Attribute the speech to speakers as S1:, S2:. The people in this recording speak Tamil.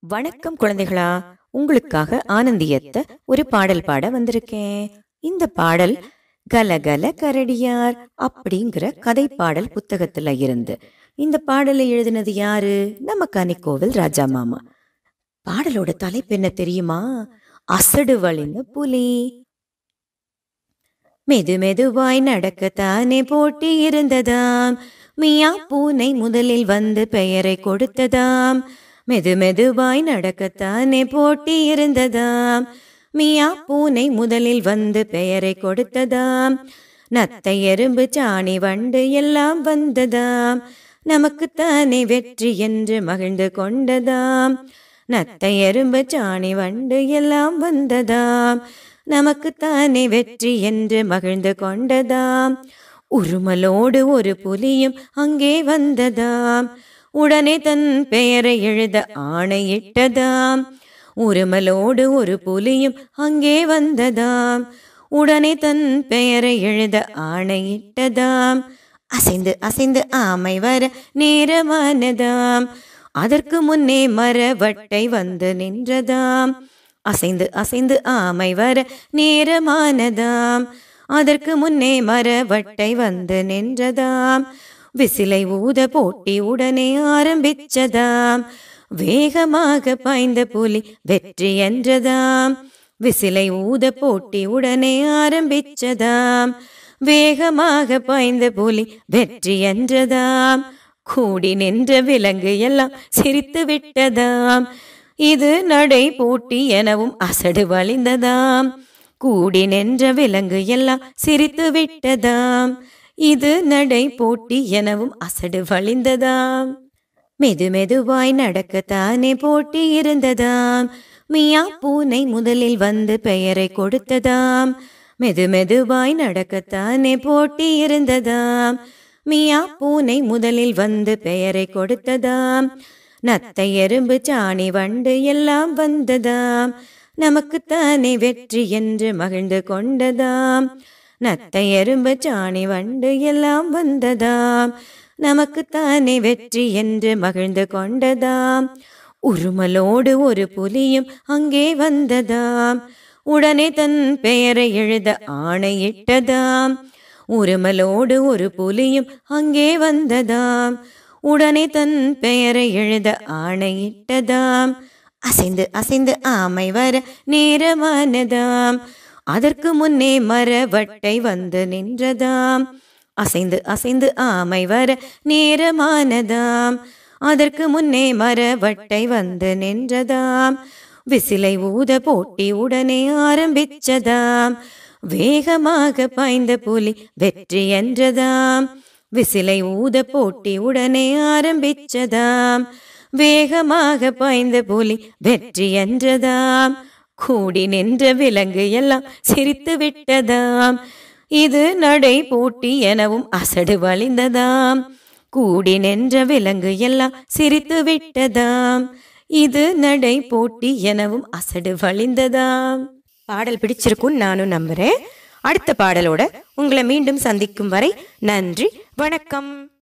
S1: வணக்கம் குழந்தைகளா உங்களுக்காக ஆனந்தியத்த ஒரு பாடல் பாட வந்திருக்கேன் இந்த பாடல் கலகல கரடியார் அப்படிங்கிற கதை பாடல் புத்தகத்துல இருந்து இந்த பாடலை எழுதினது யாரு நம்ம கனிக்கோவில் ராஜா மாமா பாடலோட தலைப்பு என்ன தெரியுமா அசடு வழிந்த புலி மெது மெதுவாய் நடக்கத்தானே போட்டி இருந்ததாம் மியா பூனை முதலில் வந்து பெயரை கொடுத்ததாம் மெது மெதுவாய் நடக்கத்தானே போட்டி இருந்ததாம் மியா பூனை முதலில் வந்து பெயரை கொடுத்ததாம் நத்தை எறும்பு சாணி வண்டு எல்லாம் வந்ததாம் நமக்குத்தானே வெற்றி என்று மகிழ்ந்து கொண்டதாம் நத்தை எறும்பு சாணி வண்டு எல்லாம் வந்ததாம் நமக்குத்தானே வெற்றி என்று மகிழ்ந்து கொண்டதாம் உருமலோடு ஒரு புலியும் அங்கே வந்ததாம் உடனே தன் பெயரை எழுத ஆணையிட்டதாம் உருமலோடு ஒரு புலியும் அங்கே வந்ததாம் உடனே தன் பெயரை எழுத ஆணையிட்டதாம் அசைந்து அசைந்து ஆமை வர நேரமானதாம் அதற்கு முன்னே மரவட்டை வந்து நின்றதாம் அசைந்து அசைந்து ஆமை வர நேரமானதாம் அதற்கு முன்னே மரவட்டை வந்து நின்றதாம் விசிலை ஊத போட்டி உடனே ஆரம்பிச்சதாம் வேகமாக பாய்ந்த புலி வெற்றி என்றதாம் விசிலை ஊத போட்டி உடனே ஆரம்பிச்சதாம் வேகமாக பாய்ந்த புலி வெற்றி என்றதாம் கூடி நின்ற விலங்கு எல்லாம் சிரித்து விட்டதாம் இது நடை போட்டி எனவும் அசடு வழிந்ததாம் கூடி நின்ற விலங்கு எல்லாம் சிரித்து விட்டதாம் இது நடை போட்டி எனவும் அசடு வழிந்ததாம் மெது மெதுவாய் நடக்கத்தானே போட்டி இருந்ததாம் மியா பூனை முதலில் வந்து பெயரை கொடுத்ததாம் மெது மெதுவாய் நடக்கத்தானே போட்டி இருந்ததாம் மியா பூனை முதலில் வந்து பெயரை கொடுத்ததாம் நத்தை எறும்பு சாணி வண்டு எல்லாம் வந்ததாம் நமக்குத்தானே வெற்றி என்று மகிழ்ந்து கொண்டதாம் நத்தை எறும்பு சாணி வண்டு எல்லாம் வந்ததாம் நமக்குத்தானே வெற்றி என்று மகிழ்ந்து கொண்டதாம் உருமலோடு ஒரு புலியும் அங்கே வந்ததாம் உடனே தன் பெயரை எழுத ஆணையிட்டதாம் உருமலோடு ஒரு புலியும் அங்கே வந்ததாம் உடனே தன் பெயரை எழுத ஆணையிட்டதாம் அசைந்து அசைந்து ஆமை வர நேரமானதாம் அதற்கு முன்னே மரவட்டை வந்து நின்றதாம் அசைந்து அசைந்து ஆமை வர நேரமானதாம் அதற்கு முன்னே மரவட்டை வந்து நின்றதாம் விசிலை ஊத போட்டி உடனே ஆரம்பிச்சதாம் வேகமாக பாய்ந்த புலி வெற்றி என்றதாம் விசிலை ஊத போட்டி உடனே ஆரம்பிச்சதாம் வேகமாக பாய்ந்த புலி வெற்றி என்றதாம் கூடி நின்ற விலங்கு எல்லாம் சிரித்து விட்டதாம் இது நடை போட்டி எனவும் அசடு வழிந்ததாம் கூடி நின்ற விலங்கு எல்லாம் சிரித்து விட்டதாம் இது நடை போட்டி எனவும் அசடு வழிந்ததாம் பாடல் பிடிச்சிருக்கும் நானும் நம்புறேன் அடுத்த பாடலோட உங்களை மீண்டும் சந்திக்கும் வரை நன்றி வணக்கம்